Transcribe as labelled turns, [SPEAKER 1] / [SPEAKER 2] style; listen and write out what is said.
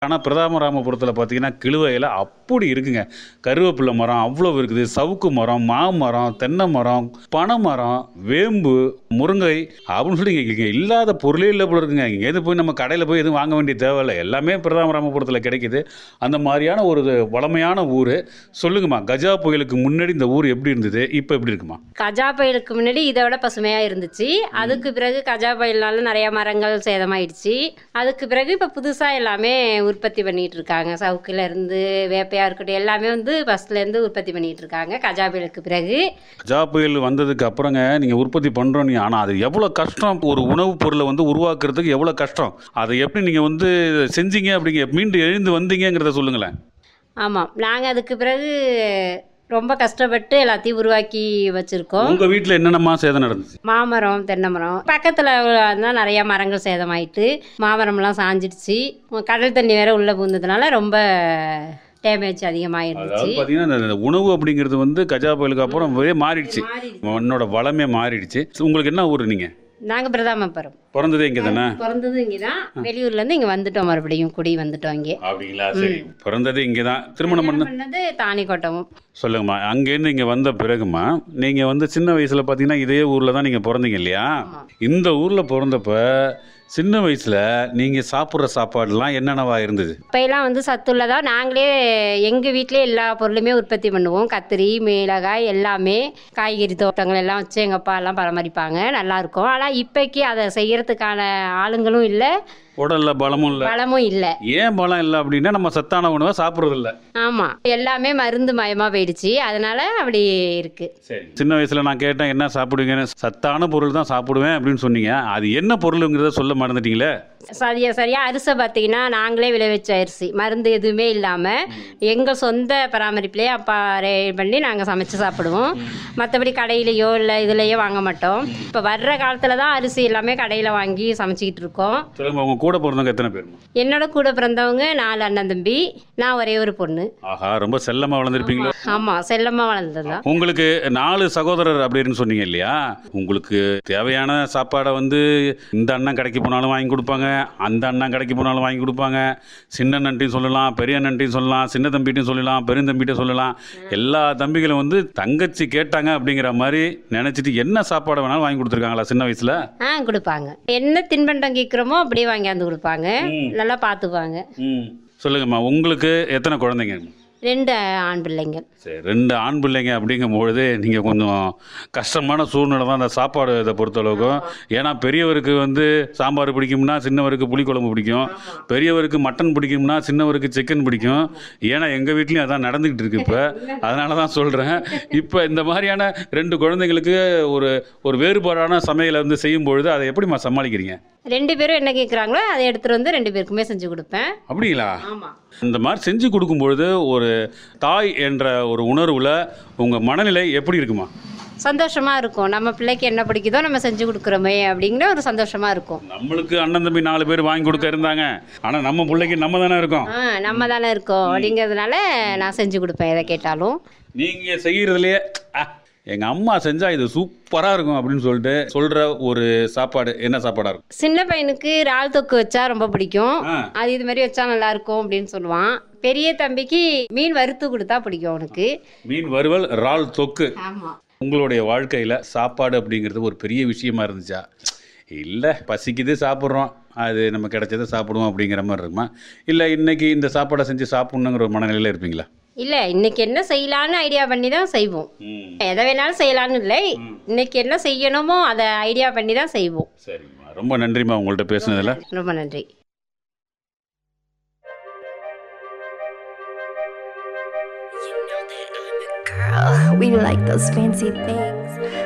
[SPEAKER 1] ஆனால் பிரதாமராமபுரத்தில் பார்த்தீங்கன்னா கிழுவையில் அப்படி இருக்குங்க கருவேப்பிலை மரம் அவ்வளோ இருக்குது சவுக்கு மரம் மாமரம் தென்னை மரம் பனை மரம் வேம்பு முருங்கை அப்படின்னு சொல்லி இங்கே இல்லாத பொருளே இல்லை போல இருக்குங்க இங்கேருந்து போய் நம்ம கடையில் போய் எதுவும் வாங்க வேண்டிய தேவையில்லை எல்லாமே பிரதாமராமபுரத்தில் கிடைக்குது அந்த மாதிரியான ஒரு வளமையான ஊர் சொல்லுங்கம்மா கஜா புயலுக்கு முன்னாடி இந்த ஊர் எப்படி இருந்தது இப்போ எப்படி இருக்குமா
[SPEAKER 2] கஜா புயலுக்கு முன்னாடி இதை விட பசுமையாக இருந்துச்சு அதுக்கு பிறகு கஜா புயல்னால நிறைய மரங்கள் சேதமாயிடுச்சு அதுக்கு பிறகு இப்போ புதுசாக எல்லாமே உற்பத்தி பண்ணிட்டு இருக்காங்க சவுக்குல இருந்து வேப்பையாக இருக்கட்டும் எல்லாமே வந்து ஃபஸ்ட்லேருந்து உற்பத்தி பண்ணிட்டு இருக்காங்க கஜா புயலுக்கு பிறகு
[SPEAKER 1] கஜா புயல் வந்ததுக்கு அப்புறங்க நீங்கள் உற்பத்தி பண்ணுறோம் ஆனால் அது எவ்வளோ கஷ்டம் ஒரு உணவுப் பொருளை வந்து உருவாக்குறதுக்கு எவ்வளோ கஷ்டம் அதை எப்படி நீங்கள் வந்து செஞ்சீங்க அப்படிங்க மீண்டும் எழுந்து வந்தீங்கங்கிறத சொல்லுங்களேன்
[SPEAKER 2] ஆமாம் நாங்கள் அதுக்கு பிறகு ரொம்ப கஷ்டப்பட்டு எல்லாத்தையும் உருவாக்கி வச்சுருக்கோம்
[SPEAKER 1] உங்கள் வீட்டில் என்னென்னமா சேதம் நடந்துச்சு
[SPEAKER 2] மாமரம் தென்னை மரம் பக்கத்தில் தான் நிறைய மரங்கள் சேதமாயிட்டு மாமரம்லாம் சாஞ்சிடுச்சு கடல் தண்ணி வேற உள்ளே பூந்ததுனால ரொம்ப டேமேஜ் அதிகமாக இருந்துச்சு
[SPEAKER 1] அதாவது பார்த்தீங்கன்னா இந்த உணவு அப்படிங்கிறது வந்து கஜா புயலுக்கு அப்புறம் ஒரே மாறிடுச்சு மண்ணோட வளமே மாறிடுச்சு உங்களுக்கு என்ன ஊர் நீங்கள்
[SPEAKER 2] நாங்கள் பிரதாமபுரம்
[SPEAKER 1] பிறந்ததே இங்கே தானே
[SPEAKER 2] பிறந்தது இங்கே தான் வெளியூர்லேருந்து இங்கே வந்துட்டோம் மறுபடியும் குடி வந்துட்டோம் இங்கே
[SPEAKER 1] அப்படிங்களா சரி பிறந்ததே இங்கே தான் திருமணம் பண்ண
[SPEAKER 2] பண்ணது தானிக்கோட்டம்
[SPEAKER 1] சொல்லுங்கம்மா அங்கேருந்து இங்கே வந்த பிறகுமா நீங்கள் வந்து சின்ன வயசில் பார்த்தீங்கன்னா இதே ஊரில் தான் நீங்கள் பிறந்தீங்க இல்லையா இந்த ஊரில் பிறந்தப்ப சின்ன வயசில் நீங்கள் சாப்பிட்ற சாப்பாடுலாம் என்னென்னவா இருந்தது
[SPEAKER 2] இப்போயெல்லாம் வந்து சத்துள்ளதா நாங்களே எங்கள் வீட்டிலே எல்லா பொருளுமே உற்பத்தி பண்ணுவோம் கத்திரி மிளகாய் எல்லாமே காய்கறி தோட்டங்கள் எல்லாம் வச்சு எங்கள் அப்பா எல்லாம் பராமரிப்பாங்க நல்லாயிருக்கும் ஆனால் இப்போக்கி அதை செய்யறதுக்கான ஆளுங்களும் இல்லை
[SPEAKER 1] உடல்ல பலமும் இல்லை
[SPEAKER 2] பழமும் இல்லை
[SPEAKER 1] ஏன் பலம் இல்லை அப்படின்னா நம்ம சத்தான உணவை சாப்பிட்றது இல்லை
[SPEAKER 2] ஆமாம் எல்லாமே மருந்து மயமாக போயிடுச்சு அதனால அப்படி இருக்குது
[SPEAKER 1] சரி சின்ன வயசில் நான் கேட்டேன் என்ன சாப்பிடுவீங்கன்னு சத்தான பொருள் தான் சாப்பிடுவேன் அப்படின்னு சொன்னீங்க அது என்ன பொருளுங்கிறத சொல்ல மறந்துட்டீங்களே
[SPEAKER 2] சரியா சரியா அரிசை பார்த்தீங்கன்னா நாங்களே விளைவிச்ச அரிசி மருந்து எதுவுமே இல்லாமல் எங்கள் சொந்த பராமரிப்புலேயே அப்பா ரே பண்ணி நாங்கள் சமைச்சு சாப்பிடுவோம் மற்றபடி கடையிலையோ இல்லை இதுலேயோ வாங்க மாட்டோம் இப்போ வர்ற காலத்தில் தான் அரிசி எல்லாமே கடையில் வாங்கி சமைச்சிக்கிட்டு இருக்கோம்
[SPEAKER 1] சொல்லுங்க உங்க கூட பிறந்தவங்க எத்தனை பேர்
[SPEAKER 2] என்னோட கூட பிறந்தவங்க நாலு அண்ணன் தம்பி நான் ஒரே ஒரு பொண்ணு
[SPEAKER 1] ஆஹா ரொம்ப செல்லமா வளர்ந்துருப்பீங்களோ
[SPEAKER 2] ஆமாம் செல்லமாக வளர்ந்தது தான்
[SPEAKER 1] உங்களுக்கு நாலு சகோதரர் அப்படின்னு சொன்னீங்க இல்லையா உங்களுக்கு தேவையான சாப்பாடை வந்து இந்த அண்ணன் கடைக்கு போனாலும் வாங்கி கொடுப்பாங்க அந்த அண்ணன் கடைக்கு போனாலும் வாங்கி கொடுப்பாங்க சின்ன அண்ணன்ட்டையும் சொல்லலாம் பெரிய அண்ணன்ட்டையும் சொல்லலாம் சின்ன தம்பிட்டையும் சொல்லலாம் பெருந்தம்பிட்டையும் சொல்லலாம் எல்லா தம்பிகளும் வந்து தங்கச்சி கேட்டாங்க அப்படிங்கிற மாதிரி நினச்சிட்டு என்ன சாப்பாடு வேணாலும் வாங்கி கொடுத்துருக்காங்களா சின்ன வயசில்
[SPEAKER 2] ஆ கொடுப்பாங்க என்ன தின்பண்டம் கேட்குறோமோ அப்படியே வாங்கியாந்து கொடுப்பாங்க நல்லா பார்த்துக்குவாங்க
[SPEAKER 1] ம் சொல்லுங்கம்மா உங்களுக்கு எத்தனை குழந்தைங்க
[SPEAKER 2] ரெண்டு ஆண் பிள்ளைங்கள்
[SPEAKER 1] சரி ரெண்டு ஆண் பிள்ளைங்க அப்படிங்கும்பொழுது நீங்கள் கொஞ்சம் கஷ்டமான சூழ்நிலை தான் அந்த சாப்பாடு இதை பொறுத்தளவுக்கும் ஏன்னா பெரியவருக்கு வந்து சாம்பார் பிடிக்கும்னா சின்னவருக்கு புளிக்குழம்பு பிடிக்கும் பெரியவருக்கு மட்டன் பிடிக்கும்னா சின்னவருக்கு சிக்கன் பிடிக்கும் ஏன்னா எங்கள் வீட்லேயும் அதான் நடந்துக்கிட்டு இருக்கு இப்போ அதனால தான் சொல்கிறேன் இப்போ இந்த மாதிரியான ரெண்டு குழந்தைங்களுக்கு ஒரு ஒரு வேறுபாடான சமையலை வந்து செய்யும் பொழுது அதை எப்படிம்மா சமாளிக்கிறீங்க
[SPEAKER 2] ரெண்டு பேரும் என்ன கேட்குறாங்களோ அதை எடுத்துகிட்டு வந்து ரெண்டு பேருக்குமே செஞ்சு கொடுப்பேன்
[SPEAKER 1] அப்படிங்களா
[SPEAKER 2] ஆமாம்
[SPEAKER 1] இந்த மாதிரி செஞ்சு கொடுக்கும்பொழுது ஒரு தாய் என்ற ஒரு உணர்வில் உங்கள் மனநிலை எப்படி இருக்குமா
[SPEAKER 2] சந்தோஷமாக இருக்கும் நம்ம பிள்ளைக்கு என்ன பிடிக்குதோ நம்ம செஞ்சு கொடுக்குறோமே அப்படிங்கிற ஒரு சந்தோஷமாக இருக்கும்
[SPEAKER 1] நம்மளுக்கு அண்ணன் தம்பி நாலு பேர் வாங்கி கொடுக்க இருந்தாங்க ஆனால் நம்ம பிள்ளைக்கு நம்ம தானே இருக்கோம்
[SPEAKER 2] ஆ நம்ம தானே இருக்கோம் அப்படிங்கிறதுனால நான் செஞ்சு கொடுப்பேன் எதை கேட்டாலும்
[SPEAKER 1] நீங்கள் செய்கிறதுலையே எங்கள் அம்மா செஞ்சால் இது சூப்பராக இருக்கும் அப்படின்னு சொல்லிட்டு சொல்கிற ஒரு சாப்பாடு என்ன சாப்பாடாக இருக்கும்
[SPEAKER 2] சின்ன பையனுக்கு இறால் தொக்கு வச்சா ரொம்ப பிடிக்கும்
[SPEAKER 1] ஆ.
[SPEAKER 2] அது இது மாதிரி வச்சா நல்லா இருக்கும் அப்படின்னு சொல்லுவான் பெரிய தம்பிக்கு மீன் வறுத்து கொடுத்தா பிடிக்கும் அவனுக்கு
[SPEAKER 1] மீன் வறுவல் இறால் தொக்கு
[SPEAKER 2] ஆமாம்
[SPEAKER 1] உங்களுடைய வாழ்க்கையில் சாப்பாடு அப்படிங்கிறது ஒரு பெரிய விஷயமா இருந்துச்சா இல்லை பசிக்குது சாப்பிட்றோம் அது நம்ம கிடைச்சதை சாப்பிடுவோம் அப்படிங்கிற மாதிரி இருக்குமா இல்லை இன்னைக்கு இந்த சாப்பாடை செஞ்சு சாப்பிட்ணுங்கிற ஒரு மனநிலையில் இருப்பீங்களா
[SPEAKER 2] இல்லை இன்னைக்கு என்ன செய்யலான்னு ஐடியா பண்ணி தான் செய்வோம்
[SPEAKER 1] ம்
[SPEAKER 2] எதை வேணாலும் செய்யலான்னு இல்லை இன்னைக்கு என்ன செய்யணுமோ அதை ஐடியா பண்ணி தான் செய்வோம்
[SPEAKER 1] சரிம்மா ரொம்ப நன்றிம்மா உங்கள்கிட்ட பேசுனதில்
[SPEAKER 2] ரொம்ப நன்றி
[SPEAKER 3] Girl, we like those fancy things.